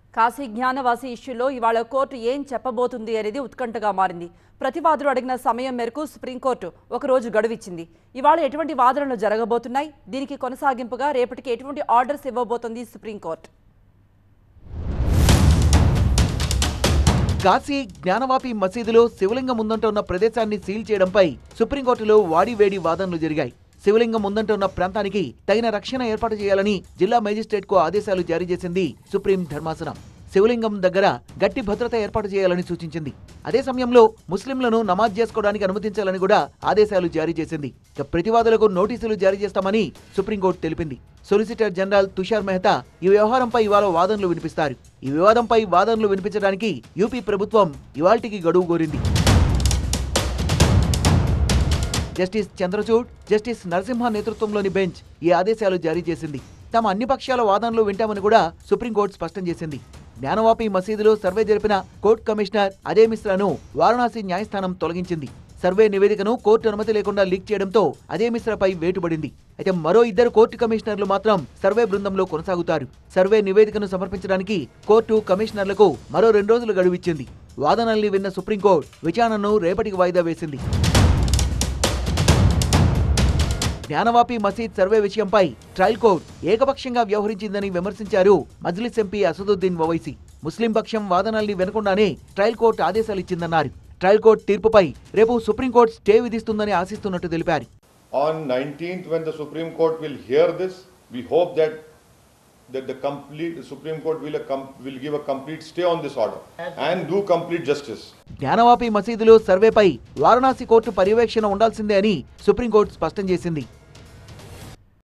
కాశీ జ్ఞానవాసి ఇష్యూలో ఇవాళ కోర్టు ఏం చెప్పబోతుంది అనేది ఉత్కంఠగా మారింది ప్రతివాదులు అడిగిన సమయం మేరకు సుప్రీంకోర్టు ఒక రోజు గడువిచ్చింది ఇవాళ ఎటువంటి వాదనలు జరగబోతున్నాయి దీనికి కొనసాగింపుగా రేపటికి ఎటువంటి ఆర్డర్స్ ఇవ్వబోతోంది సుప్రీంకోర్టు కాశీ జ్ఞానవాపి మసీదులో శివలింగం ముందంట ఉన్న ప్రదేశాన్ని సీల్ చేయడంపై సుప్రీంకోర్టులో వాడివేడి వాదనలు జరిగాయి శివలింగం ముందంట ఉన్న ప్రాంతానికి తగిన రక్షణ ఏర్పాటు చేయాలని జిల్లా మేజిస్ట్రేట్ కు ఆదేశాలు జారీ చేసింది సుప్రీం ధర్మాసనం శివలింగం దగ్గర గట్టి భద్రత ఏర్పాటు చేయాలని సూచించింది అదే సమయంలో ముస్లింలను నమాజ్ చేసుకోవడానికి అనుమతించాలని కూడా ఆదేశాలు జారీ చేసింది ఇక ప్రతివాదులకు నోటీసులు జారీ చేస్తామని సుప్రీంకోర్టు తెలిపింది సొలిసిటర్ జనరల్ తుషార్ మెహతా ఈ వ్యవహారంపై ఇవాళ వాదనలు వినిపిస్తారు ఈ వివాదంపై వాదనలు వినిపించడానికి యూపీ ప్రభుత్వం ఇవాల్టికి గడువు కోరింది జస్టిస్ చంద్రచూడ్ జస్టిస్ నరసింహ నేతృత్వంలోని బెంచ్ ఈ ఆదేశాలు జారీ చేసింది తమ అన్ని పక్షాల వాదనలు వింటామని కూడా సుప్రీంకోర్టు స్పష్టం చేసింది జ్ఞానవాపి మసీదులో సర్వే జరిపిన కోర్టు కమిషనర్ అజయ్ మిశ్రాను వారణాసి న్యాయస్థానం తొలగించింది సర్వే నివేదికను కోర్టు అనుమతి లేకుండా లీక్ చేయడంతో అజయ్ మిశ్రాపై వేటుపడింది అయితే మరో ఇద్దరు కోర్టు కమిషనర్లు మాత్రం సర్వే బృందంలో కొనసాగుతారు సర్వే నివేదికను సమర్పించడానికి కోర్టు కమిషనర్లకు మరో రెండు రోజులు గడువిచ్చింది వాదనల్ని విన్న సుప్రీంకోర్టు విచారణను రేపటికి వాయిదా వేసింది జ్ఞానవాపి మసీద్ సర్వే విషయంపై ట్రయల్ కోర్టు ఏకపక్షంగా వ్యవహరించిందని విమర్శించారు మజ్లిస్ ఎంపీ అసదుద్దీన్ ఓవైసీ ముస్లిం పక్షం వాదనల్ని వినకుండానే ట్రయల్ కోర్టు ఆదేశాలు ఇచ్చిందన్నారు ట్రయల్ కోర్టు తీర్పుపై రేపు సుప్రీంకోర్టు స్టే విధిస్తుందని ఆశిస్తున్నట్టు తెలిపారు On 19th, when the Supreme Court will hear this, we hope that that the complete the Supreme Court will, a com- will give a complete stay on this order and do complete justice. Gyanvapi మసీదులో సర్వేపై Varanasi court పర్యవేక్షణ ఉండాల్సిందే అని supreme court స్పష్టం చేసింది